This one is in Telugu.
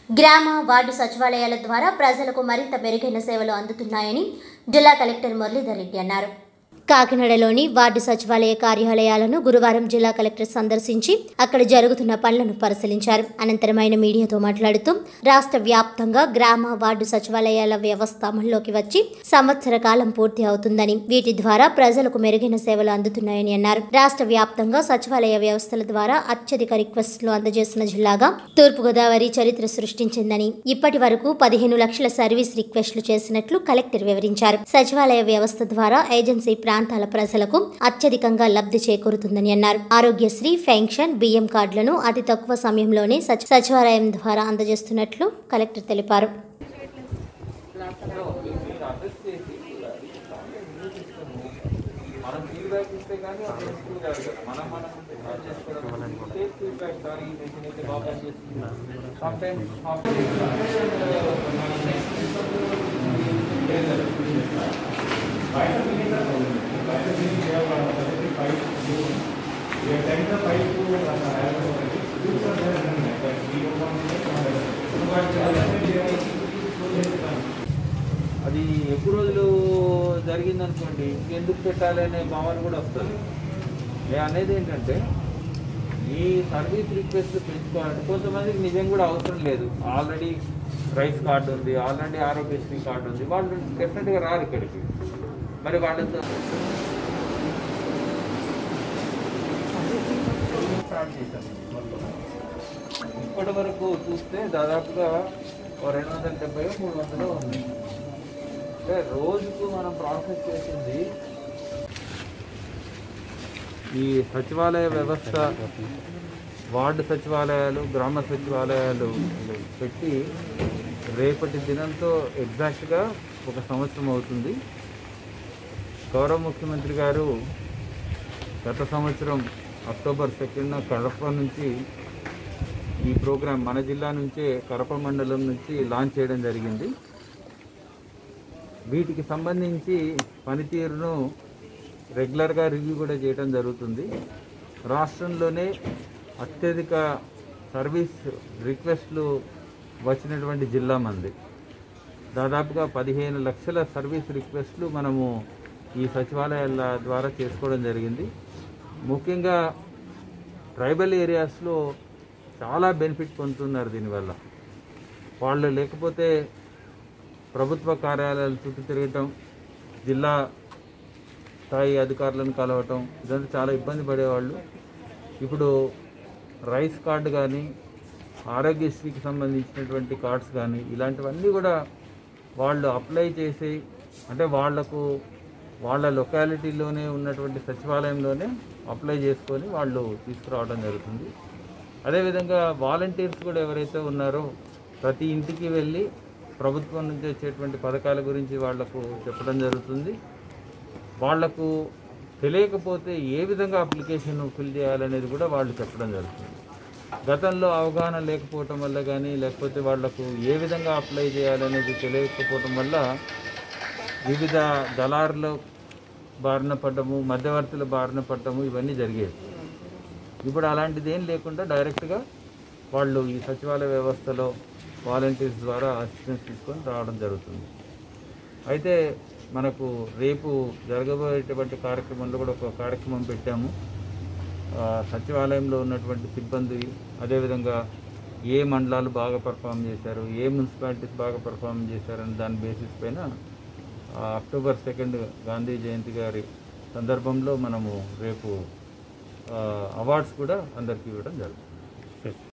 గ్రామ వార్డు సచివాలయాల ద్వారా ప్రజలకు మరింత మెరుగైన సేవలు అందుతున్నాయని జిల్లా కలెక్టర్ మురళీధర్ రెడ్డి అన్నారు కాకినాడలోని వార్డు సచివాలయ కార్యాలయాలను గురువారం జిల్లా కలెక్టర్ సందర్శించి అక్కడ జరుగుతున్న పనులను పరిశీలించారు అనంతరం ఆయన మీడియాతో మాట్లాడుతూ రాష్ట్ర వ్యాప్తంగా గ్రామ వార్డు సచివాలయాల వ్యవస్థ అమల్లోకి వచ్చి సంవత్సర కాలం పూర్తి అవుతుందని వీటి ద్వారా ప్రజలకు మెరుగైన సేవలు అందుతున్నాయని అన్నారు రాష్ట్ర వ్యాప్తంగా సచివాలయ వ్యవస్థల ద్వారా అత్యధిక రిక్వెస్ట్లు అందజేసిన జిల్లాగా తూర్పుగోదావరి చరిత్ర సృష్టించిందని ఇప్పటి వరకు పదిహేను లక్షల సర్వీస్ రిక్వెస్ట్లు చేసినట్లు కలెక్టర్ వివరించారు సచివాలయ వ్యవస్థ ద్వారా ఏజెన్సీ ప్రాంతాల ప్రజలకు అత్యధికంగా లబ్ధి చేకూరుతుందని అన్నారు ఆరోగ్యశ్రీ పెన్షన్ బియ్యం కార్డులను అతి తక్కువ సమయంలోనే సచి- సచివాలయం ద్వారా అందజేస్తున్నట్లు కలెక్టర్ తెలిపారు మనం ఫీడ్బ్యాక్ ఇస్తే కానీ అది ఇంప్రూవ్ కాదు కదా. మనం మనం అది చేసుకోవడం టేక్ ఫీడ్బ్యాక్ సార్ ఈ మెషిన్ అయితే బాగా పనిచేస్తుంది సమ్ టైమ్స్ అది ఎక్కువ రోజులు జరిగిందనుకోండి ఇంకెందుకు పెట్టాలి అనే భావన కూడా వస్తుంది నేను అనేది ఏంటంటే ఈ సర్వీస్ రిక్వెస్ట్ పెంచుకోవాలంటే కొంతమందికి నిజం కూడా అవసరం లేదు ఆల్రెడీ రైస్ కార్డు ఉంది ఆల్రెడీ ఆరోగ్యశ్రీ కార్డు ఉంది వాళ్ళు డెఫినెట్గా రారు ఇక్కడికి మరి వాళ్ళతో స్టార్ట్ చేశాం ఇప్పటి వరకు చూస్తే దాదాపుగా ఓ రెండు వందల డెబ్బై మూడు వందలు ఉంది అంటే రోజుకు మనం ప్రాసెస్ చేసింది ఈ సచివాలయ వ్యవస్థ వార్డు సచివాలయాలు గ్రామ సచివాలయాలు పెట్టి రేపటి దినంతో ఎగ్జాక్ట్గా ఒక సంవత్సరం అవుతుంది గౌరవ ముఖ్యమంత్రి గారు గత సంవత్సరం అక్టోబర్ సెకండ్న కడప నుంచి ఈ ప్రోగ్రాం మన జిల్లా నుంచే కడప మండలం నుంచి లాంచ్ చేయడం జరిగింది వీటికి సంబంధించి పనితీరును రెగ్యులర్గా రివ్యూ కూడా చేయడం జరుగుతుంది రాష్ట్రంలోనే అత్యధిక సర్వీస్ రిక్వెస్ట్లు వచ్చినటువంటి జిల్లా మంది దాదాపుగా పదిహేను లక్షల సర్వీస్ రిక్వెస్ట్లు మనము ఈ సచివాలయాల ద్వారా చేసుకోవడం జరిగింది ముఖ్యంగా ట్రైబల్ ఏరియాస్లో చాలా బెనిఫిట్ పొందుతున్నారు దీనివల్ల వాళ్ళు లేకపోతే ప్రభుత్వ కార్యాలయాల చుట్టూ తిరగటం జిల్లా స్థాయి అధికారులను కలవటం ఇదంతా చాలా ఇబ్బంది పడేవాళ్ళు ఇప్పుడు రైస్ కార్డు కానీ ఆరోగ్యశ్రీకి సంబంధించినటువంటి కార్డ్స్ కానీ ఇలాంటివన్నీ కూడా వాళ్ళు అప్లై చేసి అంటే వాళ్లకు వాళ్ళ లొకాలిటీలోనే ఉన్నటువంటి సచివాలయంలోనే అప్లై చేసుకొని వాళ్ళు తీసుకురావడం జరుగుతుంది అదేవిధంగా వాలంటీర్స్ కూడా ఎవరైతే ఉన్నారో ప్రతి ఇంటికి వెళ్ళి ప్రభుత్వం నుంచి వచ్చేటువంటి పథకాల గురించి వాళ్లకు చెప్పడం జరుగుతుంది వాళ్లకు తెలియకపోతే ఏ విధంగా అప్లికేషన్ ఫిల్ చేయాలనేది కూడా వాళ్ళు చెప్పడం జరుగుతుంది గతంలో అవగాహన లేకపోవటం వల్ల కానీ లేకపోతే వాళ్లకు ఏ విధంగా అప్లై చేయాలనేది తెలియకపోవటం వల్ల వివిధ దళారుల బారిన పడ్డము మధ్యవర్తుల బారిన పడ్డము ఇవన్నీ జరిగేవి ఇప్పుడు అలాంటిది ఏం లేకుండా డైరెక్ట్గా వాళ్ళు ఈ సచివాలయ వ్యవస్థలో వాలంటీర్స్ ద్వారా అసిస్టెన్స్ తీసుకొని రావడం జరుగుతుంది అయితే మనకు రేపు జరగబోయేటువంటి కార్యక్రమంలో కూడా ఒక కార్యక్రమం పెట్టాము ఆ, సచివాలయంలో ఉన్నటువంటి సిబ్బంది అదేవిధంగా ఏ మండలాలు బాగా పర్ఫామ్ చేశారు ఏ మున్సిపాలిటీస్ బాగా పర్ఫామ్ చేశారని దాని బేసిస్ పైన ఆ, అక్టోబర్ సెకండ్ గాంధీ జయంతి గారి సందర్భంలో మనము రేపు అవార్డ్స్ కూడా అందరికీ ఇవ్వడం జరుగుతుంది